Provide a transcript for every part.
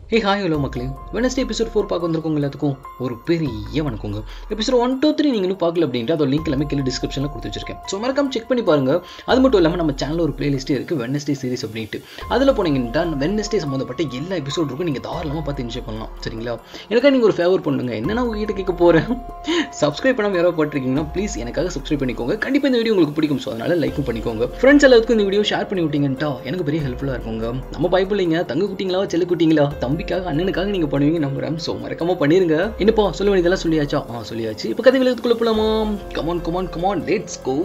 ஹே hi hello மக்களே Wednesday episode four பார்க்க வந்திருக்கவங்க எல்லாத்துக்கும் ஒரு பெரிய வணக்கங்க எபிசோட் ஒன் டூ த்ரீ நீங்கள் இன்னும் பார்க்கல அப்படின்ட்டு அதோட லிங்க் எல்லாமே கீழே டிஸ்கிரிப்ஷனில் கொடுத்து வச்சிருக்கேன் ஸோ மறக்காம செக் பண்ணி பாருங்க அது மட்டும் இல்லாமல் நம்ம சேனலில் ஒரு பிளேலிஸ்ட்டே இருக்குது வெனஸ்டே சீரிஸ் அப்படின்ட்டு அதில் போனீங்கன்னா வெனஸ்டே சம்மந்தப்பட்ட எல்லா எபிசோட் இருக்கும் நீங்கள் தாராளமாக பார்த்து என்ஜாய் பண்ணலாம் சரிங்களா எனக்காக நீங்கள் ஒரு ஃபேவர் பண்ணுங்க என்னன்னா உங்ககிட்ட கேட்க போகிறேன் சப்ஸ்கிரைப் பண்ணாமல் யாரோ போட்டிருக்கீங்கன்னா ப்ளீஸ் எனக்காக சப்ஸ்கிரைப் பண்ணிக்கோங்க கண்டிப்பாக இந்த வீடியோ உங்களுக்கு பிடிக்கும் ஸோ அதனால லைக்கும் பண்ணிக்கோங்க ஃப்ரெண்ட்ஸ் எல்லாத்துக்கும் இந்த வீடியோ ஷேர் பண்ணி விட்டீங்கன்ட்டா எனக்கு பெரிய ஹெல்ப்ஃபுல்லாக இருக்குங்க நம்ம பயப்பிள்ளைங்க தங்க குட்டிங்களா செல்ல குட்டிங்களா தம்பிக்காக அண்ணனுக்காக நீங்கள் பண்ணுவீங்க நம்புறேன் ஸோ மறக்காம பண்ணிருங்க என்னப்பா சொல்ல வேண்டியதெல்லாம் சொல்லியாச்சா ஆ சொல்லியாச்சு இப்போ கதை விளக்கத்துக்குள்ள போலாமா come on come on come on let's go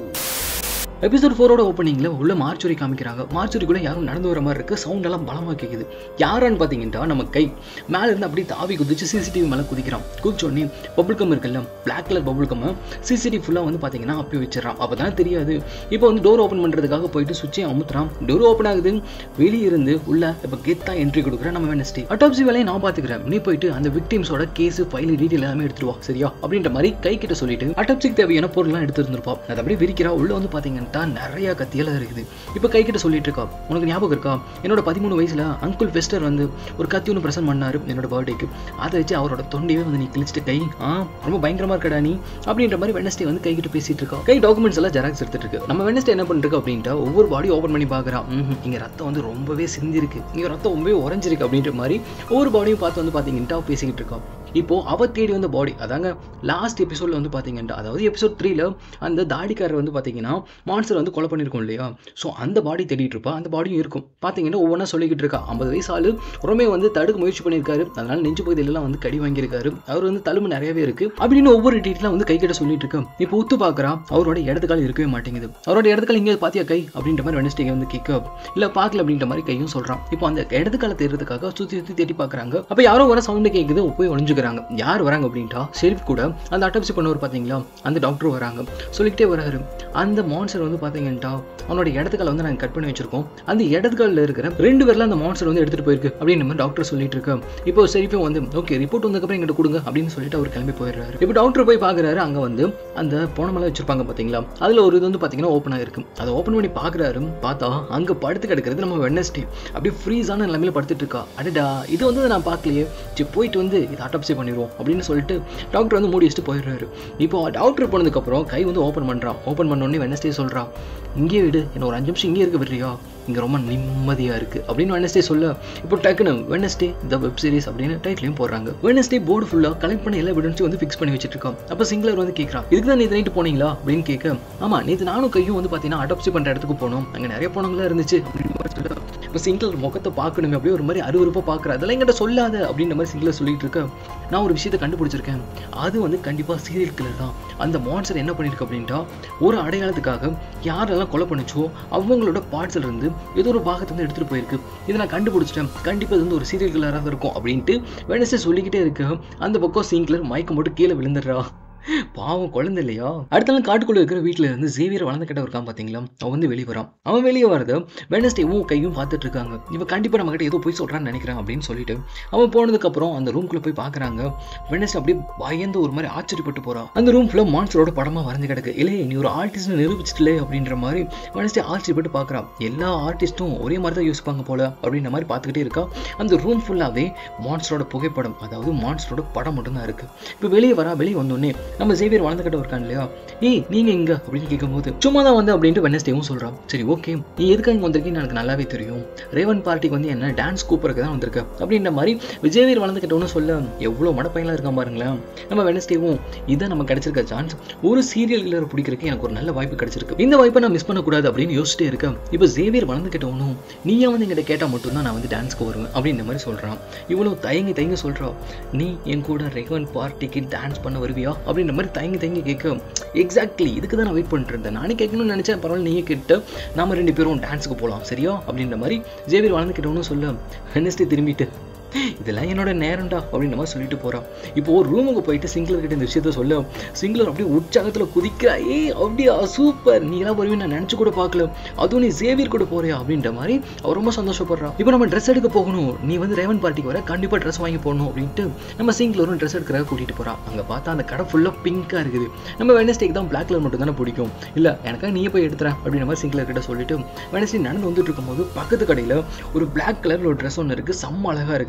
episode ஃபோரோட ஓப்பனிங்கில் உள்ள மார்ச்சுரி காமிக்கிறாங்க மார்ச்சுரிக்குள்ளே யாரும் நடந்து வர மாதிரி இருக்குது சவுண்ட் எல்லாம் பலமாக கேட்குது யாரான்னு பார்த்தீங்கன்னா நம்ம கை மேலே இருந்து அப்படியே தாவி குதிச்சு சிசிடிவி மேலே குதிக்கிறான் குதிச்சோடனே பபுள் கம் இருக்குல்ல black colour bubble gum CCTV ஃபுல்லாக வந்து பார்த்தீங்கன்னா அப்பி வச்சிடறான் அப்போ தான் தெரியாது இப்போ வந்து டோர் ஓப்பன் பண்ணுறதுக்காக போயிட்டு சுவிட்சை அமுத்துறான் டோர் ஓப்பன் ஆகுது வெளியே இருந்து உள்ள இப்போ கெத்தா என்ட்ரி கொடுக்குறேன் நம்ம வெனஸ்டே அட்டாப்சி வேலையை நான் பார்த்துக்கிறேன் நீ போயிட்டு அந்த விக்டிம்ஸோட கேஸ் ஃபைல் டீட்டெயில் எல்லாமே எடுத்துட்டு வா சரியா அப்படின்ற மாதிரி கை கிட்ட சொல்லிட்டு அட்டாப்சிக்கு தேவையான பொருள்லாம் எடுத்து இருந்திருப்பா அதை அப்படியே விரிக்கிறா உள்ள வந்து பார்த்தீங்கன்னா நிறைய கத்தியெல்லாம் இருக்குது இப்போ கை கிட்ட சொல்லிட்டு இருக்கா உனக்கு ஞாபகம் இருக்கா என்னோட பதிமூணு வயசுல அங்குள் ஃபெஸ்டர் வந்து ஒரு கத்தி ஒன்று பிரசன்ட் பண்ணாரு என்னோட பர்த்டேக்கு அதை வச்சு அவரோட தொண்டையே வந்து நீ கிழிச்சிட்டு கை ஆ ரொம்ப பயங்கரமா இருக்கடா நீ அப்படின்ற மாதிரி வெனஸ்டே வந்து கை கிட்ட பேசிட்டு இருக்கா கை டாக்குமெண்ட்ஸ் எல்லாம் ஜெராக்ஸ் எடுத்துட்டு இருக்கு நம்ம வெனஸ்டே என்ன பண்ணிருக்கு அப்படின்ட்டு ஒவ்வொரு பாடி ஓப்பன் பண்ணி பார்க்குறான் இங்க ரத்தம் வந்து ரொம்பவே சிந்திருக்கு இங்க ரத்தம் ரொம்பவே உறைஞ்சிருக்கு அப்படின்ற மாதிரி ஒவ்வொரு பாடியும் பார்த்து வந்து பார்த்தீங்கன்னா பேசிக்கிட்டு இருக்கோம் இப்போ அவ தேடி வந்த பாடி அதாங்க லாஸ்ட் எபிசோட்ல வந்து பார்த்தீங்கன்னா அதாவது எபிசோட் த்ரீல அந்த தாடிக்காரர் வந்து பார்த்தீங்கன்னா மான்சர் வந்து கொலை பண்ணியிருக்கோம் இல்லையா ஸோ அந்த பாடி தேடிட்டு இருப்பா அந்த பாடியும் இருக்கும் பார்த்தீங்கன்னா ஒவ்வொன்றா சொல்லிக்கிட்டு இருக்கா ஐம்பது வயசு ஆளு ரொமே வந்து தடுக்க முயற்சி பண்ணியிருக்காரு அதனால நெஞ்சு பகுதியிலலாம் வந்து கடி வாங்கியிருக்காரு அவர் வந்து தழும்பு நிறையவே இருக்கு அப்படின்னு ஒவ்வொரு டீட்டெயிலாம் வந்து கை கிட்ட சொல்லிட்டு இருக்கு இப்போ உத்து பார்க்குறா அவரோட இடது கால் இருக்கவே மாட்டேங்குது அவரோட இடது கால் இங்கே பாத்தியா கை அப்படின்ற மாதிரி வெனஸ்டே வந்து கேட்க இல்லை பார்க்கல அப்படின்ற மாதிரி கையும் சொல்றான் இப்போ அந்த இடது காலை தேடுறதுக்காக சுற்றி சுற்றி தேடி பார்க்குறாங்க அப்போ யாரோ வர சவுண்டு கேட்குது போய் ஒளிஞ்சுக்கிறாங்க யார் வராங்க அப்படின்ட்டா ஷெரீஃப் கூட அந்த அட்டப்சி பண்ணவர் பார்த்தீங்களா அந்த டாக்டர் வராங்க சொல்லிக்கிட்டே வராரு அந்த மான்சர் வந்து பார்த்தீங்கன்னா அவனோட இடத்துக்கால வந்து நாங்கள் கட் பண்ணி வச்சிருக்கோம் அந்த இடத்துக்காலில் இருக்கிற ரெண்டு பேர்ல அந்த மான்சர் வந்து எடுத்துட்டு போயிருக்கு அப்படின்னு நம்ம டாக்டர் சொல்லிட்டு இருக்கு இப்போ ஷெரீஃபும் வந்து ஓகே ரிப்போர்ட் வந்ததுக்கப்புறம் எங்கிட்ட கொடுங்க அப்படின்னு சொல்லிட்டு அவர் கிளம்பி போயிடுறாரு இப்போ டாக்டர் போய் பார்க்குறாரு அங்கே வந்து அந்த போனமெல்லாம் வச்சிருப்பாங்க பார்த்தீங்களா அதில் ஒரு இது வந்து பார்த்தீங்கன்னா ஓப்பன் ஆகிருக்கு அதை ஓப்பன் பண்ணி பார்க்குறாரு பார்த்தா அங்கே படுத்து கிடக்கிறது நம்ம வெனஸ்டே அப்படியே ஃப்ரீஸான நிலைமையில படுத்துட்டு இருக்கா அடடா இது வந்து நான் பார்க்கலையே சரி போயிட்டு வந்து இதை அட்டாப்சி பண்ணிடுவோம் அப்படின்னு சொல்லிட்டு டாக்டர் வந்து மூடி வச்சுட்டு போயிடுறாரு இப்போ டாக்டர் போனதுக்கப்புறம் கை வந்து ஓப்பன் பண்ணுறான் ஓப்பன் பண்ண உடனே வெனஸ்டே சொல்கிறான் இங்கே விடு என்ன ஒரு அஞ்சு நிமிஷம் இங்கே இருக்க விடுறியா இங்கே ரொம்ப நிம்மதியாக இருக்குது அப்படின்னு வெனஸ்டே சொல்ல இப்போ டக்குன்னு வெனஸ்டே த வெப் சீரிஸ் அப்படின்னு டைட்டிலையும் போடுறாங்க வெனஸ்டே போர்டு ஃபுல்லாக கலெக்ட் பண்ண எல்லா எவிடன்ஸும் வந்து ஃபிக்ஸ் பண்ணி வச்சுட்டு இருக்கோம் அப்போ சிங்களர் வந்து கேட்குறான் இதுக்கு தான் நேற்று நைட்டு போனீங்களா அப்படின்னு கேட்க ஆமாம் நேற்று நானும் கையும் வந்து பார்த்தீங்கன்னா அடாப்சி பண்ணுற இடத்துக்கு போனோம் அங்கே நிறைய போனவங்களா இருந்துச்சு அப்படின்னு சொல்ல இப்போ சிங்கிள் முகத்தை பார்க்கணுமே அப்படியே ஒரு மாதிரி அருவருப்பாக பார்க்குற அதெல்லாம் எங்கிட்ட சொல்லாத அப்படின்ற மாதிரி சிங்கிளர் சொல்லிட்டு இருக்க நான் ஒரு விஷயத்தை கண்டுபிடிச்சிருக்கேன் அது வந்து கண்டிப்பாக சீரியல் கில்லர் தான் அந்த மான்சர் என்ன பண்ணியிருக்கு அப்படின்ட்டா ஒரு அடையாளத்துக்காக யாரெல்லாம் கொலை பண்ணிச்சோ அவங்களோட பார்ட்ஸ்ல இருந்து ஏதோ ஒரு பாகத்தை வந்து எடுத்துகிட்டு போயிருக்கு இதை நான் கண்டுபிடிச்சிட்டேன் கண்டிப்பாக இது வந்து ஒரு சீரியல் கில்லராக இருக்கும் அப்படின்ட்டு வெனஸ்டே சொல்லிக்கிட்டே இருக்கு அந்த பக்கம் சிங்கிளர் மயக்கம் போட்டு கீழே விழுந்துடுறா பாவம் குழந்தை இல்லையா அடுத்த நாள் காட்டுக்குள்ள இருக்கிற வீட்டில் இருந்து சேவியர் வளர்ந்த கிட்ட இருக்கான் பார்த்தீங்களா அவன் வந்து வெளியே வரான் அவன் வெளியே வரத வெனஸ்டேவும் கையும் பார்த்துட்டு இருக்காங்க இவன் கண்டிப்பாக நம்ம கிட்ட ஏதோ போய் சொல்கிறான்னு நினைக்கிறேன் அப்படின்னு சொல்லிட்டு அவன் போனதுக்கப்புறம் அந்த ரூம்குள்ளே போய் பார்க்குறாங்க வெனஸ்டே அப்படியே பயந்து ஒரு மாதிரி ஆச்சரியப்பட்டு போகிறான் அந்த ரூம் ஃபுல்லாக மான்ஸ்டரோட படமாக வரைஞ்சு கிடக்கு இல்லையே நீ ஒரு ஆர்டிஸ்ட் நிரூபிச்சிட்டலே அப்படின்ற மாதிரி வெனஸ்டே ஆச்சரியப்பட்டு பார்க்குறான் எல்லா ஆர்டிஸ்ட்டும் ஒரே மாதிரி தான் யோசிப்பாங்க போல அப்படின்ற மாதிரி பார்த்துக்கிட்டே இருக்கா அந்த ரூம் ஃபுல்லாகவே மான்ஸ்டரோட புகைப்படம் அதாவது மான்ஸ்டரோட படம் மட்டும்தான் இருக்கு இப்போ வெளியே வரா வெளியே வந்தோடனே நம்ம சேவியர் வளர்ந்துக்கிட்ட இருக்கான் இல்லையா ஏய் நீங்க எங்க அப்படின்னு கேட்கும்போது சும்மா தான் வந்து அப்படின்ட்டு வெனஸ்டேவும் சொல்றான் சரி ஓகே நீ எதுக்காக இங்க வந்திருக்கீங்கன்னு எனக்கு நல்லாவே தெரியும் ரேவன் பார்ட்டிக்கு வந்து என்ன டான்ஸ் கூப்பிடறதுக்கு தான் வந்திருக்க அப்படின்ற மாதிரி விஜயவீர் வளர்ந்துக்கிட்டோன்னு சொல்ல எவ்வளோ மடப்பையெல்லாம் இருக்கான் பாருங்களேன் நம்ம வெனஸ்டேவும் இதான் நம்ம கிடைச்சிருக்க சான்ஸ் ஒரு சீரியல் கில்லர் பிடிக்கிறதுக்கு எனக்கு ஒரு நல்ல வாய்ப்பு கிடைச்சிருக்கு இந்த வாய்ப்பை நான் மிஸ் பண்ணக்கூடாது அப்படின்னு யோசிச்சிட்டே இருக்கேன் இப்போ ஜேவியர் வளர்ந்துக்கிட்டவனும் நீயா வந்து எங்கிட்ட கேட்டால் மட்டும்தான் நான் வந்து டான்ஸ்க்கு வருவேன் அப்படின்ற மாதிரி சொல்கிறான் இவ்வளோ தயங்கி தயங்கி சொல்கிறா நீ என் கூட ரேவன் பார்ட்டிக்கு டான்ஸ் பண்ண வருவியா அப்படின்ற மாதிரி தயங்கி தயங்கி கேட்க எக்ஸாக்ட்லி இதுக்கு தான் நான் வெயிட் பண்ணிட்டு இருந்தேன் நானே கேட்கணும்னு நினச்சேன் பரவாயில்ல நீயே கேட்டு நாம ரெண்டு பேரும் டான்ஸுக்கு போகலாம் சரியா அப்படின்ற மாதிரி ஜேவியர் வளர்ந்துக்கிட்டவனும் சொல்ல வெனஸ்டே திரும்பிட்டு இதெல்லாம் என்னோட நேரம்டா அப்படின்ற மாதிரி சொல்லிட்டு போறான் இப்போ ஒரு ரூமுக்கு போயிட்டு சிங்கிளர் கிட்ட இந்த விஷயத்த சொல்ல சிங்கிளர் அப்படியே உற்சாகத்துல குதிக்கிறா ஏய் அப்படியா சூப்பர் நீ எல்லாம் வருவீங்க நான் நினைச்சு கூட பார்க்கல அதுவும் நீ சேவியர் கூட போறியா அப்படின்ற மாதிரி அவர் ரொம்ப சந்தோஷப்படுறான் இப்போ நம்ம ட்ரெஸ் எடுக்க போகணும் நீ வந்து ரேவன் பார்ட்டிக்கு வர கண்டிப்பா ட்ரெஸ் வாங்கி போடணும் அப்படின்ட்டு நம்ம சிங்கிளரும் ட்ரெஸ் எடுக்கிறத கூட்டிட்டு போறான் அங்க பார்த்தா அந்த கடை ஃபுல்லா பிங்கா இருக்குது நம்ம வெனஸ்டேக்கு தான் பிளாக் கலர் மட்டும் தானே பிடிக்கும் இல்ல எனக்காக நீயே போய் எடுத்துறேன் அப்படின்ற மாதிரி சிங்கிளர் கிட்ட சொல்லிட்டு வெனஸ்டே நடந்து வந்துட்டு இருக்கும்போது பக்கத்து கடையில ஒரு பிளாக் கலர்ல ஒரு ட்ரெஸ் ஒன்று இருக்கு செம்ம அழகா இருக்கு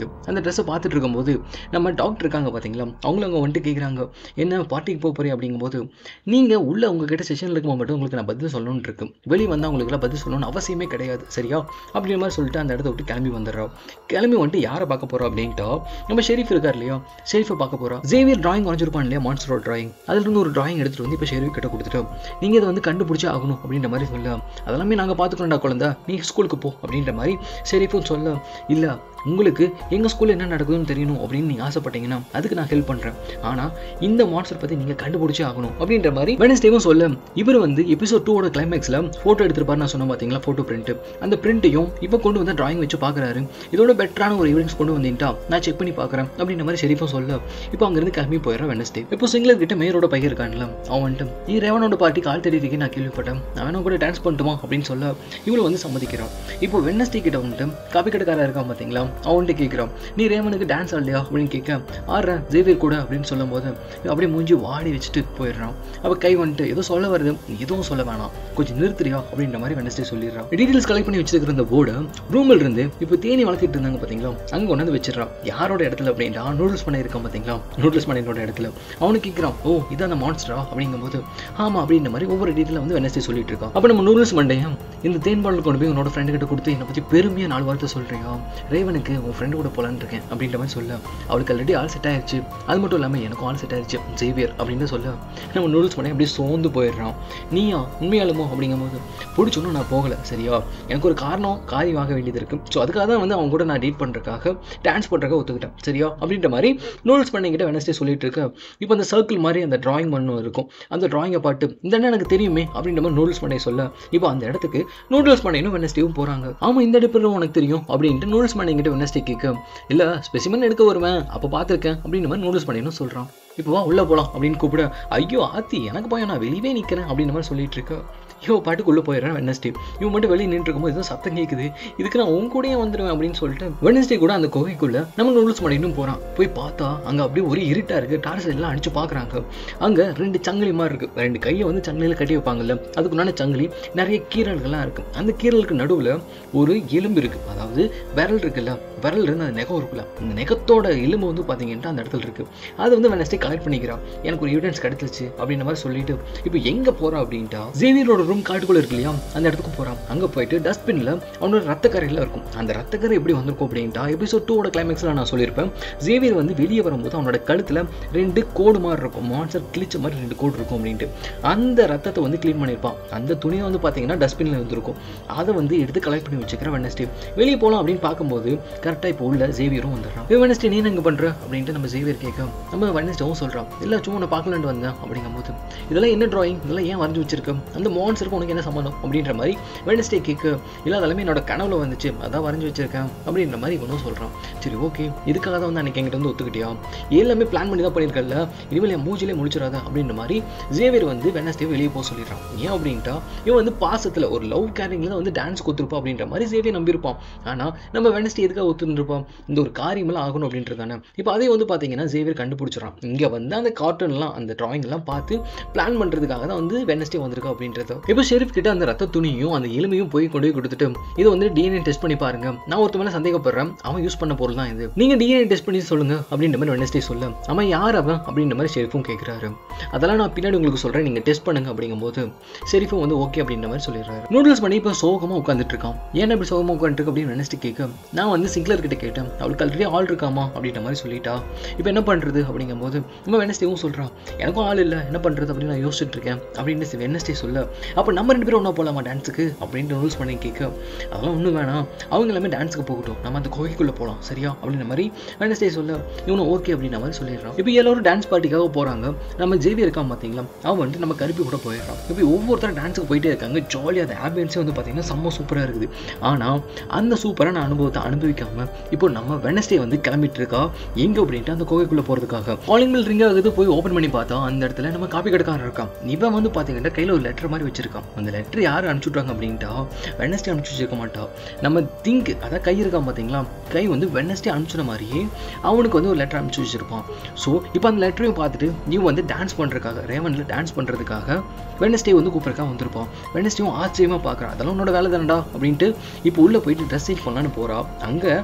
அந்த ட்ரெஸ்ஸை பார்த்துட்டு இருக்கும்போது நம்ம டாக்டர் இருக்காங்க பார்த்தீங்களா அவங்களும் அவங்க வந்துட்டு கேட்குறாங்க என்ன பார்ட்டிக்கு போக போறீங்க அப்படிங்கும்போது நீங்கள் உள்ள உங்ககிட்ட செஷனில் இருக்கும்போது மட்டும் உங்களுக்கு நான் பதில் சொல்லணும்னு இருக்கு வெளியே வந்தால் உங்களுக்குலாம் பதில் சொல்லணும்னு அவசியமே கிடையாது சரியா அப்படின்ற மாதிரி சொல்லிட்டு அந்த இடத்த விட்டு கிளம்பி வந்துடுறோம் கிளம்பி வந்துட்டு யாரை பார்க்க போகிறோம் அப்படின்ட்டு நம்ம ஷெரீஃப் இருக்கார் இல்லையா ஷெரீஃபை பார்க்க போகிறோம் ஜேவியர் டிராயிங் வரைஞ்சிருப்பான் இல்லையா மான்ஸ்டரோட டிராயிங் அதுல இருந்து ஒரு டிராயிங் எடுத்துட்டு வந்து இப்போ ஷெரீஃப் கிட்ட கொடுத்துட்டோம் நீங்கள் இதை வந்து கண்டுபிடிச்சே ஆகணும் அப்படின்ற மாதிரி சொல்ல அதெல்லாமே நாங்கள் பார்த்துக்கணும்டா குழந்தை நீ ஸ்கூலுக்கு போ அப்படின்ற மாதிரி ஷெரீஃபும் சொல்ல இல்லை உங்களுக்கு எங்கள் ஸ்கூலில் என்ன நடக்குதுன்னு தெரியணும் அப்படின்னு நீங்கள் ஆசைப்பட்டீங்கன்னா அதுக்கு நான் ஹெல்ப் பண்ணுறேன் ஆனால் இந்த மான்ஸ்டர் பற்றி நீங்கள் கண்டுபிடிச்சே ஆகணும் அப்படின்ற மாதிரி வெனஸ்டேவும் சொல்ல இவர் வந்து எபிசோட் டூவோட கிளைமேக்ஸில் ஃபோட்டோ எடுத்துருப்பாரு நான் சொன்ன பார்த்தீங்களா ஃபோட்டோ பிரிண்ட் அந்த பிரிண்ட்டையும் இப்போ கொண்டு வந்து டிராயிங் வச்சு பார்க்குறாரு இதோட பெட்டரான ஒரு ஈவெண்ட்ஸ் கொண்டு வந்தீங்கட்டா நான் செக் பண்ணி பார்க்குறேன் அப்படின்ற மாதிரி ஷெரீஃபும் சொல்ல இப்போ அங்கேருந்து கிளம்பி போயிடுறேன் வெனஸ்டே இப்போ சிங்கிளர் கிட்ட மேயரோட பையன் இருக்கான்ல அவன் வந்துட்டு நீ ரேவனோட பாட்டி கால் தெரியுதுக்கு நான் கேள்விப்பட்டேன் அவனும் கூட டான்ஸ் பண்ணட்டுமா அப்படின்னு சொல்ல இவளை வந்து சம்மதிக்கிறான் இப்போ வெனஸ்டே கிட்ட வந்துட்டு காப்பி கடைக்காரன் இருக்கான் பார்த்தீங்களா அவன்கிட்ட கேட்குறான் நீ ரேவனுக்கு டான்ஸ் ஆடலையா அப்படின்னு கேட்க ஆடுறேன் ஜேவியர் கூட அப்படின்னு சொல்லும் போது இவன் அப்படியே மூஞ்சி வாடி வச்சுட்டு போயிடுறான் அவ கை வந்துட்டு ஏதோ சொல்ல வருது நீ எதுவும் சொல்ல வேணாம் கொஞ்சம் நிறுத்துறியா அப்படின்ற மாதிரி வெனஸ்டே சொல்லிடுறான் டீடைல்ஸ் கலெக்ட் பண்ணி வச்சிருக்கிற இந்த போர்டு ரூமில் இருந்து இப்போ தேனி வளர்த்திட்டு இருந்தாங்க பார்த்தீங்களா அங்கே கொண்டு வந்து வச்சிடறான் யாரோட இடத்துல அப்படின்டா நூடுல்ஸ் பண்ண இருக்கான் பார்த்தீங்களா நூடுல்ஸ் பண்ணையோட இடத்துல அவனுக்கு கேட்குறான் ஓ இதான் அந்த மான்ஸ்டரா அப்படிங்கும்போது ஆமாம் அப்படின்ற மாதிரி ஒவ்வொரு டீட்டெயில வந்து வெனஸ்டே சொல்லிட்டு இருக்கான் அப்போ நம்ம நூடுல்ஸ் மண்டையும் இந்த தேன் பாட்டில் கொண்டு போய் உன்னோட ஃப்ரெண்டு கிட்ட கொடுத்து என்னை பற்றி பெருமையாக நாலு வார்த்தை சொல்றியா ரேவனுக்கு உன் ஃப்ரெண்டு கூட போலான்னு இருக்கேன் அப்படின்ற மாதிரி சொல்ல அவளுக்கு ஆல்ரெடி ஆள் செட் ஆயிடுச்சு அது மட்டும் இல்லாமல் எனக்கும் ஆள் செட் ஆயிடுச்சு ஜேவியர் அப்படின்னு சொல்ல நம்ம நூடுல்ஸ் பண்ணி அப்படியே சோர்ந்து போயிடுறான் நீயா உண்மையாலுமோ அப்படிங்கும்போது பிடிச்சோன்னு நான் போகலை சரியா எனக்கு ஒரு காரணம் காரியம் ஆக வேண்டியது இருக்கு ஸோ அதுக்காக தான் வந்து அவங்க கூட நான் டேட் பண்ணுறதுக்காக டான்ஸ் பண்ணுறதுக்காக ஒத்துக்கிட்டேன் சரியா அப்படின்ற மாதிரி நூடுல்ஸ் பண்ணிக்கிட்ட வெனஸ்டே சொல்லிட்டு இருக்க இப்போ அந்த சர்க்கிள் மாதிரி அந்த டிராயிங் ஒன்று இருக்கும் அந்த டிராயிங்கை பாட்டு இந்த அண்ணன் எனக்கு தெரியுமே அப்படின்ற மாதிரி நூடுல்ஸ் பண்ணை சொல்ல இப்போ அந்த இடத்துக்கு நூடுல்ஸ் பண்ணையும் வெனஸ்டேவும் போகிறாங்க ஆமாம் இந்த இடத்துல உனக்கு தெரியும் அப்படின்ட்டு நூடுல்ஸ் பண்ணிக்கிட்ட வெனஸ்டே கேட்க இல்லை ஸ்பெசிமன் எடுக்க வருவேன் அப்போ பார்த்துருக்கேன் அப்படின்ற மாதிரி நூடுல்ஸ் பண்ணின்னு சொல்கிறான் இப்போ வா உள்ளே போகலாம் அப்படின்னு கூப்பிட ஐயோ ஆத்தி எனக்கு பயம் நான் வெளியவே நிற்கிறேன் அப்படின்ற மாதிரி சொல்லிட்டு இருக்க இவன் பாட்டுக்குள்ளே போயிடுறேன் வெனஸ்டே இவன் மட்டும் வெளியே நின்று இருக்கும்போது ஏதோ சத்தம் கேட்குது இதுக்கு நான் உன் கூடயே வந்துடுவேன் அப்படின்னு சொல்லிட்டு வெனஸ்டே கூட அந்த குகைக்குள்ளே நம்ம நூடுல்ஸ் பண்ணிட்டு போகிறான் போய் பார்த்தா அங்கே அப்படியே ஒரு இருட்டாக இருக்குது டார்ச் எல்லாம் அடிச்சு பார்க்குறாங்க அங்கே ரெண்டு சங்கிலி மாதிரி இருக்குது ரெண்டு கையை வந்து சங்கிலியில் கட்டி வைப்பாங்கல்ல அதுக்குண்டான சங்கிலி நிறைய கீரல்கள்லாம் இருக்குது அந்த கீரலுக்கு நடுவில் ஒரு எலும்பு இருக்குது அதாவது விரல் இருக்குல்ல விரல் இருந்து அந்த நெகம் இருக்குல்ல அந்த நெகத்தோட எலும்பு வந்து பார்த்தீங்கன்னா அந்த இடத்துல இருக்குது அது வந்து வெனஸ்டே கலெக்ட் பண்ணிக்கிறான் எனக்கு ஒரு எவிடன்ஸ் கிடைச்சிச்சு அப்படின்ற மாதிரி சொல்லிட்டு இப்போ எங்கே போகிறான் அப்படின்ட்டா ஜேவியரோட ரூம் காட்டுக்குள்ள இருக்கு இல்லையா அந்த இடத்துக்கு போகிறான் அங்கே போயிட்டு டஸ்ட்பினில் அவனோட ரத்தக்கரையில் இருக்கும் அந்த ரத்தக்கரை எப்படி வந்திருக்கும் அப்படின்ட்டா எபிசோட் டூவோட கிளைமேக்ஸில் நான் சொல்லியிருப்பேன் ஜேவியர் வந்து வெளியே வரும்போது அவனோட கழுத்தில் ரெண்டு கோடு மாதிரி இருக்கும் மான்சர் கிழிச்ச மாதிரி ரெண்டு கோடு இருக்கும் அப்படின்ட்டு அந்த ரத்தத்தை வந்து க்ளீன் பண்ணியிருப்பான் அந்த துணியை வந்து பார்த்தீங்கன்னா டஸ்ட்பினில் வந்துருக்கும் அதை வந்து எடுத்து கலெக்ட் பண்ணி வச்சுக்கிறேன் வெனஸ்டே வெளியே போகலாம் அப்படின்னு பார்க்கும்போது கரெக்டாக இப்போ உள்ள ஜேவியரும் வந்துடுறான் "ஏய், வெனஸ்டே நீ எங்கே பண்ணுற அப்படின்ட்டு நம்ம ஜேவியர் கேட்க நம்ம வெனஸ்டேவும் சொல்கிறான் இல்லை சும்மா நான் பார்க்கலான்ட்டு வந்தேன் அப்படிங்கும்போது இதெல்லாம் என்ன டிராயிங் இதெல்லாம் ஏன் வரைஞ்சி வச்சிருக்கேன் அந்த மான்சருக்கு உனக்கு என்ன சம்மந்தம் அப்படின்ற மாதிரி வெனஸ்டே கேட்க இல்லை அதெல்லாமே என்னோட கனவுல வந்துச்சு அதான் வரைஞ்சி வச்சிருக்கேன் அப்படின்ற மாதிரி இவனும் சொல்கிறான் சரி ஓகே இதுக்காக தான் வந்து அன்னைக்கு என்கிட்ட வந்து ஒத்துக்கிட்டியா எல்லாமே பிளான் பண்ணி தான் பண்ணியிருக்கல இனிமேல் என் மூஞ்சிலே முடிச்சிடாத அப்படின்ற மாதிரி ஜேவியர் வந்து வெனஸ்டே வெளியே போக சொல்லிடுறான் ஏன் அப்படின்ட்டா இவன் வந்து பாசத்தில் ஒரு லவ் கேரிங்கில் தான் வந்து டான்ஸ் கொடுத்துருப்பா அப்படின்ற மாதிரி ஜேவியர் நம்பியிருப்பான் ஆனால் நம்ம வெனஸ்டே எதுக்காக ஒத்துருந்துருப்பான் இந்த ஒரு காரியமெல்லாம் ஆகணும் அப்படின்றது தானே இப்போ அதே வந்து பார்த்தீங்கன்னா ஜேவியர் கண்டுபிடிச்சிடறான் இங்கே வந்து அந்த கார்ட்டூன்லாம் அந்த drawing எல்லாம் பார்த்து பிளான் பண்ணுறதுக்காக தான் வந்து வெனஸ்டே வந்திருக்கா அப்படின்றது இப்போ ஷெரீஃப் கிட்ட அந்த ரத்த துணியும் அந்த எலுமையும் போய் கொண்டு போய் கொடுத்துட்டு இது வந்து டிஎன்ஏ டெஸ்ட் பண்ணி பாருங்க நான் ஒருத்த மேலே சந்தேகப்படுறேன் அவன் யூஸ் பண்ண பொருள் தான் இது நீங்க டிஎன்ஏ டெஸ்ட் பண்ணி சொல்லுங்க அப்படின்ற மாதிரி வெனஸ்டே சொல்ல அவன் யார் அவன் அப்படின்ற மாதிரி ஷெரீஃபும் கேட்குறாரு அதெல்லாம் நான் பின்னாடி உங்களுக்கு சொல்றேன் நீங்க டெஸ்ட் பண்ணுங்க அப்படிங்கும்போது ஷெரீஃபும் வந்து ஓகே அப்படின்ற மாதிரி சொல்லிடுறாரு நூடுல்ஸ் பண்ணி இப்போ சோகமா உட்காந்துட்டு இருக்கான் ஏன் இப்படி சோகமா உட்காந்துருக்கு அப்படின்னு வெனஸ்டே கேட்க நான் வந்து சிங்க்லர் கிட்ட கேட்டேன் அவளுக்கு ஆல்ரெடி ஆள் இருக்காமா அப்படின்ற மாதிரி சொல்லிட்டா இப்போ என்ன பண்றது அப்படிங்கும்போது நம்ம வெனஸ்டேவும் சொல்றான் எனக்கும் ஆள் இல்லை என்ன பண்றது அப்படின்னு நான் யோசிச்சுட்டு இருக்கேன் அப்படின்னு வெனஸ்டே சொல்ல அப்போ நம்ம ரெண்டு பேரும் ஒன்றா போகலாமா டான்ஸுக்கு அப்படின்ட்டு ரூல்ஸ் பண்ணி கேட்க அதெல்லாம் ஒன்றும் வேணாம் அவங்க எல்லாமே டான்ஸுக்கு போகட்டும் நம்ம அந்த கோகைக்குள்ளே போகலாம் சரியா அப்படின்ற மாதிரி வெனஸ்டே சொல்ல இவனும் ஓகே அப்படின்ற மாதிரி சொல்லிடுறான் இப்போ எல்லாரும் டான்ஸ் பார்ட்டிக்காக போகிறாங்க நம்ம ஜேவி இருக்கான் பார்த்தீங்களா அவன் வந்துட்டு நம்ம கருப்பி கூட போயிடுறான் இப்போ ஒவ்வொருத்தரும் டான்ஸுக்கு போயிட்டே இருக்காங்க ஜாலியாக அந்த ஆம்பியன்ஸே வந்து பார்த்தீங்கன்னா செம்ம சூப்பராக இருக்குது ஆனால் அந்த சூப்பரான அனுபவத்தை அனுபவிக்காம இப்போ நம்ம வெனஸ்டே வந்து கிளம்பிட்டு இருக்கா எங்க அப்படின்ட்டு அந்த கோகைக்குள்ளே போகிறதுக்காக காலிங் பில் ரிங் ஆகுது போய் ஓப்பன் பண்ணி பார்த்தா அந்த இடத்துல நம்ம காப்பி கடைக்காரன் இருக்கான் இவன் வந்து பார்த்தீங்கன்னா கையில் ஒரு லெட்டர் மாதிரி வச்சிருக்கான் அந்த லெட்டர் யார் அனுப்பிச்சுட்றாங்க அப்படின்ட்டா வெனஸ்டே அனுப்பிச்சு வச்சிருக்க மாட்டா நம்ம திங்க் அதான் கை இருக்கான் பார்த்தீங்களா கை வந்து வெனஸ்டே அனுப்பிச்சுன மாதிரியே அவனுக்கு வந்து ஒரு லெட்டர் அனுப்பிச்சு வச்சிருப்பான் ஸோ இப்போ அந்த லெட்டரையும் பார்த்துட்டு நீ வந்து டான்ஸ் பண்ணுறதுக்காக ரேவனில் டான்ஸ் பண்ணுறதுக்காக வெனஸ்டே வந்து கூப்பிட்றக்கா வந்திருப்பான் வெனஸ்டேவும் ஆச்சரியமாக பார்க்குறான் அதெல்லாம் உன்னோட வேலை தானடா அப்படின்ட்டு இப்போ உள்ளே போயிட்டு ட்ரெஸ் சேஞ்ச் பண்ணலான்னு போகிறா அங்கே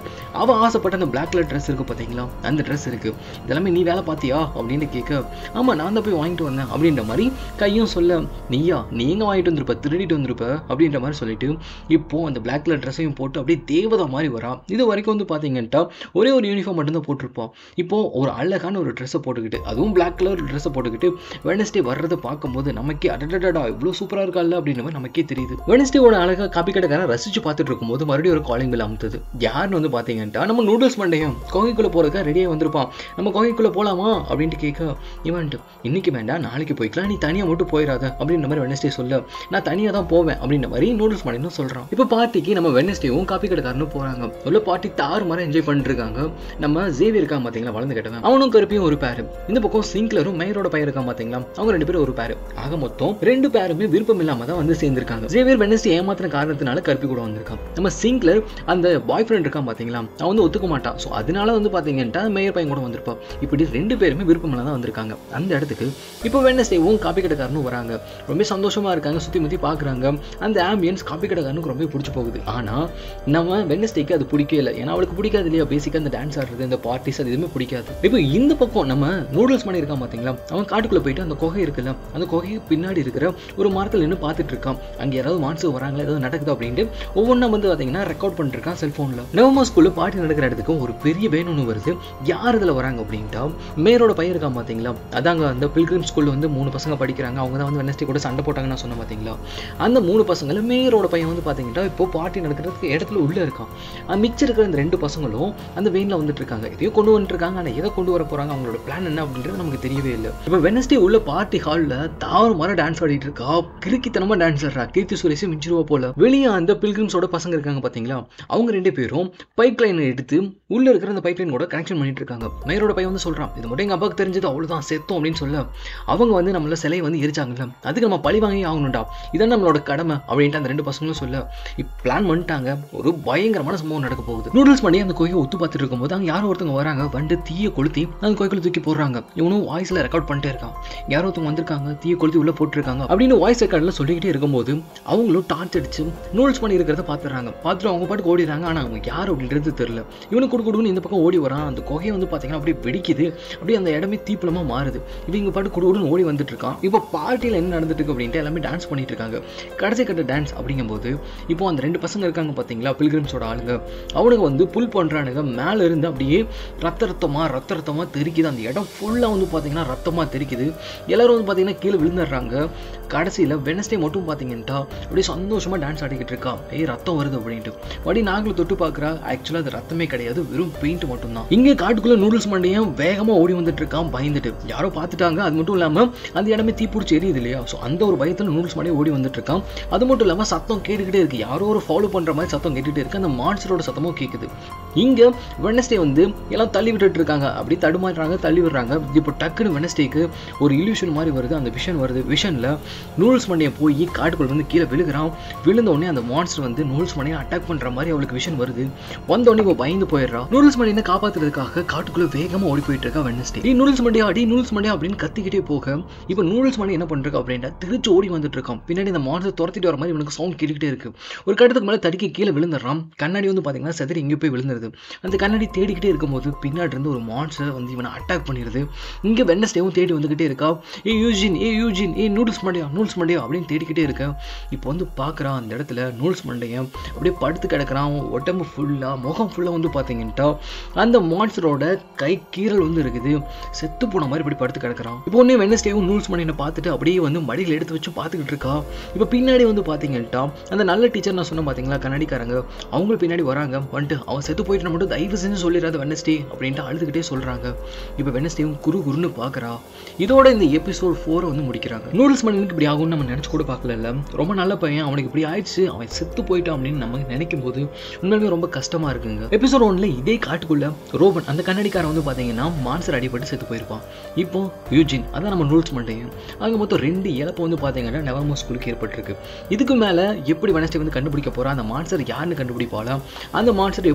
அவள் ஆசைப்பட்ட அந்த பிளாக் கலர் ட்ரெஸ் இருக்கு பார்த்தீங்களா அந்த ட்ரெஸ் இருக்கு இதெல்லாமே நீ வேலை பார்த்தியா அப்படின்னு கேட்க ஆமாம் நான் தான் போய் வாங்கிட்டு வந்தேன் அப்படின்ற மாதிரி கையும் சொல்ல நீயா நீ எங்கே வாங்கிட்டு வந்திருப்ப திருடிட்டு வந்திருப்ப அப்படின்ற மாதிரி சொல்லிட்டு இப்போ அந்த பிளாக் கலர் ட்ரெஸ்ஸையும் போட்டு அப்படியே தேவதா மாதிரி வரா இது வரைக்கும் வந்து பார்த்தீங்கன்னா ஒரே ஒரு யூனிஃபார்ம் மட்டும்தான் போட்டிருப்போம் இப்போ ஒரு அழகான ஒரு ட்ரெஸ்ஸை போட்டுக்கிட்டு அதுவும் பிளாக் கலர் ட்ரெஸ்ஸை போட்டுக்கிட்டு வெனஸ்டே வர்றதை பார்க்கும்போது நமக்கே அடடடா இவ்வளோ சூப்பராக இருக்கால அப்படின்ற மாதிரி நமக்கே தெரியுது வெனஸ்டேவோட அழகாக காப்பி கடைக்காரன் ரசிச்சு பார்த்துட்டு இருக்கும்போது மறுபடியும் ஒரு காலிங் பில் அமுத்துது யாருன்னு வந்து பார்த்தீங்கன்னா நம்ம நூடுல்ஸ் மண்டையும் கோகைக்குள்ளே போகிறதுக்காக ரெடியாக வந்திருப்பான் நம்ம கோகைக்குள்ளே போகலாமா அப்படின்ட்டு கேட்க இவன்ட்டு இன்னைக்கு வேண்டாம் நாளைக்கு போய்க்கலாம் நீ தனியாக மட்டும் போயிடாத அப்படின்ற மாதிரி வெனஸ்டே சொல்ல நான் தனியாக தான் போவேன் அப்படின்ற மாதிரி நூடுல்ஸ் மண்டையும் சொல்கிறான் இப்போ பார்ட்டிக்கு நம்ம வெனஸ்டேவும் காப்பி கடைக்காரனும் போகிறாங்க உள்ள பார்ட்டி தாறு மாதிரி என்ஜாய் பண்ணிட்டு இருக்காங்க நம்ம ஜேவி இருக்கான் பார்த்தீங்களா வளர்ந்து கேட்டவன் அவனும் கருப்பியும் ஒரு பேரு இந்த பக்கம் சிங்க்லரும் மேயரோட பையன் இருக்கான் பார்த்தீங்களா அவங்க ரெண்டு பேரும் ஒரு பேரு ஆக மொத்தம் ரெண்டு பேருமே விருப்பம் இல்லாம தான் வந்து சேர்ந்திருக்காங்க ஜேவியர் வெனஸ்டே ஏமாத்தின காரணத்தினால கருப்பி கூட வந்திருக்கான் நம்ம சிங்க்லர் அந்த பாய் ஃப்ரெண்ட் இருக்கான் பார்த்தீங்களா அவன் வந்து ஒத்துக்க மாட்டான் ஸோ அதனால வந்து பார்த்தீங்கன்னா மேயர் பையன் கூட வந்திருப்பான் இப்படி ரெண்டு பேருமே விருப்பம் இல்லாம தான் வந்திருக்காங்க அந்த இடத்துக்கு இப்போ வெனஸ்டேவும் காப்பி கடைக்காரனும் வராங்க ரொம்ப சந்தோஷமா இருக்காங்க சுத்தி முத்தி பார்க்குறாங்க அந்த ஆம்பியன்ஸ் காப்பி கடைக்காரனுக்கு ரொம்ப பிடிச்சி போகுது ஆனா நம்ம வெனஸ்டேக்கு அது பிடிக்கவே இல்லை ஏன்னா அவளுக்கு பிடிக்காது இல்லையா பேசிக்காக அந்த டான்ஸ் ஆடுறது இந்த பார்ட்டிஸ் அது எதுவுமே பிடிக்காது இப்போ இந்த பக்கம் நம்ம நூடுல்ஸ் பண்ணி இருக்கான் பார்த்தீங்களா அவன் காட்டுக்குள்ள போயிட்டு அந்த குகை இருக்குல்ல அந்த குகைக்கு பின்னாடி இருக்கிற ஒரு மரத்தில் நின்று பார்த்துட்டு இருக்கான் அங்கே யாராவது மான்சு வராங்களா ஏதாவது நடக்குது அப்படின்ட்டு ஒவ்வொன்றா வந்து பார்த்தீங்கன்னா ரெக்கார்ட் பண்ணிட்டு இருக்கான் செல்ஃபோனில் நவமா ஸ்கூலில் பாட்டி நடக்கிற இடத்துக்கு ஒரு பெரிய வேன் ஒன்று வருது யார் இதில் வராங்க அப்படின்ட்டா மேயரோட பையன் இருக்கான் பார்த்தீங்களா அதாங்க அந்த பில்கிரிம் ஸ்கூலில் வந்து மூணு பசங்க படிக்கிறாங்க அவங்க தான் வந்து வெனஸ்டே கூட சண்டை போட்டாங்கன்னு நான் சொன்னேன் பார்த்தீங்களா அந்த மூணு பசங்கள மேயரோட பையன் வந்து பார்த்தீங்கன்னா இப்போ பார்ட்டி நடக்கிறதுக்கு இடத்துல உள்ள இருக்கான் அஹ் மிச்சம் இருக்கிற இந்த ரெண்டு பசங்களும் அந்த வெயினில் வந்துட்டு இருக்காங்க எதையும் கொண்டு வந்துட்டு இருக்காங்க ஆனால் எதை கொண்டு வர போறாங்க அவங்களோட பிளான் என்ன அப்படின்றது நமக்கு தெரியவே இல்லை இப்போ வெனஸ்டே உள்ள பார்ட்டி ஹாலில் தாறு மாதிரி டான்ஸ் ஆடிட்டு இருக்கா கிறுக்கித்தனமா டான்ஸ் ஆடுறா கீர்த்தி சுரேஷ் மிஞ்சிருவா போல வெளியே அந்த பில்கிரிம்ஸோட பசங்க இருக்காங்க பார்த்தீங்களா அவங்க ரெண்டு பேரும் பைப் லைனை எடுத்து உள்ள இருக்கிற அந்த பைப் லைன் கூட கனெக்ஷன் பண்ணிட்டு இருக்காங்க மேயரோட பையன் வந்து சொல்றான் இது மட்டும் எங்க அப்பாவுக்கு தெரிஞ்சது அவ்வளவுதான் செத்தோம் அப்படின்னு சொல்ல அவங்க வந்து நம்மள சிலையை வந்து எரிச்சாங்கல்ல அதுக்கு நம்ம பழி வாங்கி ஆகணும்டா இதான் நம்மளோட கடமை அப்படின்ட்டு அந்த ரெண்டு பசங்களும் சொல்ல இப்போ பிளான் பண்ணிட்டாங்க ஒரு பயங்கரமான சம்பவம் நடக்க போகுது நூடுல்ஸ் பண்ணி அந்த கோயிலை ஒத்து பார்த்துட்டு இருக்கும்போது அங்கே யாரோ ஒருத்தவங்க வராங்க வந்து தீயை கொளுத்தி அந்த கோயிலுக்குள்ள தூக்கி போடுறாங்க இவனும் வாய்ஸ்ல ரெக்கார்ட் பண்ணிட்டே இருக்கான் யாரோ ஒருத்தவங்க வந்திருக்காங்க தீயை கொளுத்தி உள்ள போட்டிருக்காங்க அப்படின்னு வாய்ஸ் ரெக்கார்டில் சொல்லிக்கிட்டே இருக்கும்போது அவங்களும் டார்ச் அடிச்சு நூடுல்ஸ் பண்ணி இருக்கிறத பார்த்துறாங்க பார்த்துட்டு அவங்க பாட்டுக்கு ஓடிடுறாங்க ஆனால் அவங்க யார் அப்படின்றது தெரியல இவனுக்கு குடு குடுன்னு இந்த பக்கம் ஓடி வரான் அந்த குகையை வந்து பார்த்தீங்கன்னா அப்படியே வெடிக்குது அப்படியே அந்த இடமே தீப்பலமா மாறுது இவங்க பாட்டு குடு குடுன்னு ஓடி வந்துட்டு இருக்கான் இப்போ பார்ட்டியில் என்ன நடந்துட்டு இருக்கு அப்படின்ட்டு எல்லாமே டான்ஸ் பண்ணிட்டு இருக்காங்க கடைசி கட்ட டான்ஸ் அப்படிங்கும்போது இப்போ அந்த ரெண்டு பசங்க இருக்காங்க பார்த்தீங்களா பில்கிரிம்ஸோட ஆளுங்க அவனுங்க வந்து புல் பண்ணுறானுங்க மேலே இருந்து அப்படியே ரத்த ரத்தமா ரத்த ரத்தமா தெரிக்குது அந்த இடம் ஃபுல்லாக வந்து பார்த்தீங்கன்னா ரத்தமா தெரிக்குது எல்லாரும் வந்து பார்த்தீங்கன்னா கீழே விழுந்துடுறாங்க கடைசியில் வெனஸ்டே மட்டும் பார்த்தீங்கன்னா அப்படியே சந்தோஷமா டான்ஸ் ஆடிக்கிட்டு இருக்கா ஏய் ரத்தம் வருது அப்படின்ட்டு மறுபடி நாங்களும் தொட்டு பார்க்குறா ஆக்சுவலாக அது ரத்தமே கிடையாது வெறும் பெயிண்ட் மட்டும்தான் இங்கே காட்டுக்குள்ள நூடுல்ஸ் மண்டையும் வேகமாக ஓடி வந்துட்டு இருக்கான் பயந்துட்டு யாரோ பார்த்துட்டாங்க அது மட்டும் இல்லாமல் அந்த இடமே தீப்பிடிச்சி எரியுது இல்லையா ஸோ அந்த ஒரு பயத்தில் நூடுல்ஸ் மண்டையும் ஓடி வந்துட்டு இருக்கான் அது மட்டும் இல்லாமல் சத்தம் கேட்டுக்கிட்டே இருக்கு யாரோ ஒரு ஃபாலோ பண்ணுற மாதிரி சத்தம் கேட்டுகிட்டே இருக்கு அந்த மான்ஸ்டரோட சத்தமும் கேட்குது இங்கே வெனஸ்டே வந்து எல்லாம் தள்ளி விட்டுட்டு இருக்காங்க அப்படி தடுமாறுறாங்க தள்ளி விடுறாங்க இப்போ டக்குன்னு வெனஸ்டேக்கு ஒரு இல்யூஷன் மாதிரி வருது அந்த விஷன் வருது விஷனில் நூல்ஸ் மண்டையை போய் காட்டுக்குள்ள வந்து கீழே விழுகிறான் விழுந்த உடனே அந்த மான்ஸ்டர் வந்து நூல்ஸ் மண்டையை அட்டாக் பண்ணுற மாதிரி அவளுக்கு விஷன் வருது வந்த உடனே இப்போ பயந்து போயிடுறா நூல்ஸ் மண்டையை காப்பாத்துறதுக்காக காட்டுக்குள்ள வேகமாக ஓடி போயிட்டு இருக்கா வெனஸ்டே டி நூல்ஸ் மண்டையா அடி நூல்ஸ் மண்டையா அப்படின்னு கத்திக்கிட்டே போக இப்போ நூல்ஸ் மண்டை என்ன பண்ணிருக்கா அப்படின்னா திருச்சி ஓடி வந்துட்டு இருக்கான் பின்னாடி இந்த மான்ஸ்டர் துரத்திட்டு வர மாதிரி இவனுக்கு சவுண்ட் கேட்டுக்கிட்டே இருக்கு ஒரு கட்டத்துக்கு மேலே தடுக்கி கீழே விழுந்துடுறான் கண்ணாடி வந்து பார்த்தீங்கன்னா செதறி இங்கே போய் விழுந்துருது அந்த கண்ணாடி தேடிக்கிட்டே இருக்கும்போது பின்னாடி இருந்து ஒரு மான்ஸ்டர் வந்து இவனை அட்டாக் பண்ணிடுது இங்கே வெனஸ்டேவும் தேடி வந்துக்கிட்டே இருக்கா ஏ யூஜின் ஏ யூஜின் ஏ நூடுல்ஸ் மண்டையா நூல்ஸ் மண்டையா அப்படின்னு தேடிக்கிட்டே இருக்க இப்போ வந்து பார்க்குறான் அந்த இடத்துல நூல்ஸ் மண்டையன் அப்படியே படுத்து கிடக்குறான் உடம்பு ஃபுல்லாக முகம் ஃபுல்லாக வந்து பார்த்தீங்கன்னா அந்த மான்ஸ்டரோட கை கீரல் வந்து இருக்குது செத்து போன மாதிரி இப்படி படுத்து கிடக்குறான் இப்போ ஒன்றே வெனஸ்டேவும் நூல்ஸ் மண்டையனை பார்த்துட்டு அப்படியே வந்து மடியில் எடுத்து வச்சு பார்த்துக்கிட்டு இருக்கா இப்போ பின்னாடி வந்து பார்த்தீங்கன்னா அந்த நல்ல டீச்சர் நான் சொன்னேன் பார்த்தீங்களா கண்ணாடிக்காரங்க அவங்க பின்னாடி வராங்க வந்துட்டு அவன் செத்து போயிட்டு மட்டும் தயவு செஞ்சு சொல்லிடாத வெனஸ்டே அப்படின்ட்டு அழுதுகிட்டே சொல்கிறாங்க இப்போ வெனஸ்டேவும் குரு குருன்னு பார்க்குறா இதோட இந்த எபிசோட் ஃபோரை வந்து முடிக்கிறாங்க நூடுல்ஸ் மனிதனுக்கு இப்படி ஆகும்னு நம்ம நினச்சி கூட பார்க்கல ரொம்ப நல்ல பையன் அவனுக்கு இப்படி ஆயிடுச்சு அவன் செத்து போயிட்டான் அப்படின்னு நம்ம நினைக்கும் போது உண்மையிலுமே ரொம்ப கஷ்டமாக இருக்குங்க எபிசோட் ஒன்ல இதே காட்டுக்குள்ள ரோபன் அந்த கண்ணாடிக்காரன் வந்து பார்த்தீங்கன்னா மான்சர் அடிபட்டு செத்து போயிருப்பான் இப்போ யூஜின் அதான் நம்ம நூல்ஸ் மண்டையும் அங்கே மொத்தம் ரெண்டு இழப்பு வந்து பார்த்தீங்கன்னா நவமோ ஸ்கூலுக்கு ஏற்பட்டிருக்கு இதுக்கு மேலே எப்படி வெனஸ்டே வந்து கண்டுபிடிக்க போகிறா அந்த மான்சர் யாருன்னு கண்டுபிடிப்பாளா அந்த மான்சர் எப்படி பழி வாங்க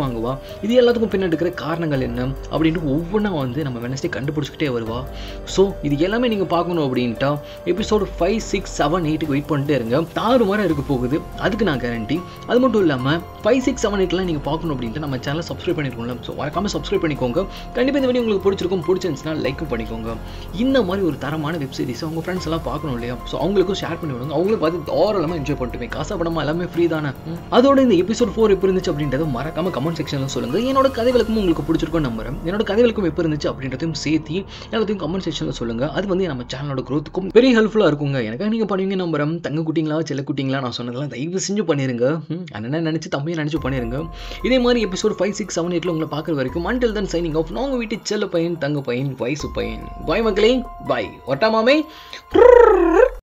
வாங்குவா இது எல்லாத்துக்கும் பின்னாடி இருக்கிற காரணங்கள் என்ன அப்படின்ட்டு ஒவ்வொன்றா வந்து நம்ம வெனஸ்டே கண்டுபிடிச்சிக்கிட்டே வருவா ஸோ இது எல்லாமே நீங்கள் பார்க்கணும் அப்படின்ட்டா எபிசோடு ஃபைவ் சிக்ஸ் செவன் எயிட்டுக்கு வெயிட் பண்ணிட்டே இருங்க தாறு மாதிரி இருக்க போகுது அதுக்கு நான் கேரண்டி அது மட்டும் இல்லாமல் ஃபைவ் சிக்ஸ் செவன் எயிட்லாம் நீங்கள் பார்க்கணும் அப்படின்ட்டு நம்ம சேனலை சப்ஸ்கிரைப் பண்ணிருக்கோம்ல ஸோ மறக்காம சப்ஸ்கிரைப் பண்ணிக்கோங்க கண்டிப்பாக இந்த வீடியோ உங்களுக்கு பிடிச்சிருக்கும் பிடிச்சிருந்துச்சுன்னா லைக்கும் பண்ணிக்கோங்க இந்த மாதிரி ஒரு தரமான வெப் சீரிஸ் உங்கள் ஃப்ரெண்ட்ஸ் எல்லாம் பார்க்கணும் இல்லையா ஸோ அவங்களுக்கும் ஷேர் பண்ணி விடுங்க அவங்களும் பார்த்து தாராளமாக என்ஜாய் பண்ணிட்டு காசா படமா எல்லாமே ஃப்ரீ தானே ம். அதோட இந்த எபிசோட் ஃபோர் எப்படி இருந்துச்சு அப்படின்றத மறக்காம கமெண்ட் செக்ஷனில் சொல்லுங்க என்னோட கதைகளுக்கும் உங்களுக்கு பிடிச்சிருக்கும் நம்புறேன் என்னோட கதைகளுக்கும் எப்படி இருந்துச்சு அப்படின்றதையும் சேர்த்து எல்லாத்தையும் கமெண்ட் செக்ஷனில் சொல்லுங்க அது வந்து நம்ம சேனலோட க்ரோத்துக்கும் பெரிய ஹெல்ப்ஃபுல்லாக இருக்குங்க எனக்காக நீங்கள் பண்ணுவீங்க நம்புறேன் தங்க குட்டிங்களா செல்ல குட்டிங்களா நான் சொன்னதெல்லாம் தயவு செஞ்சு பண்ணிருங்க ம், அண்ணனை நினச்சி தம்பியை நினச்சி பண்ணிருங்க இதே மாதிரி எபிசோட் ஃபைவ் சிக்ஸ் செவன் எயிட்டில் உங்களை பார்க்குற வரைக்கும் அன்டில் தன் சைனிங் ஆஃப் நான் உங்கள் வீட்டு செல்ல பையன் தங்க பையன் வயசு பையன் பாய் மக்களே பாய் ஒட்டாமாமே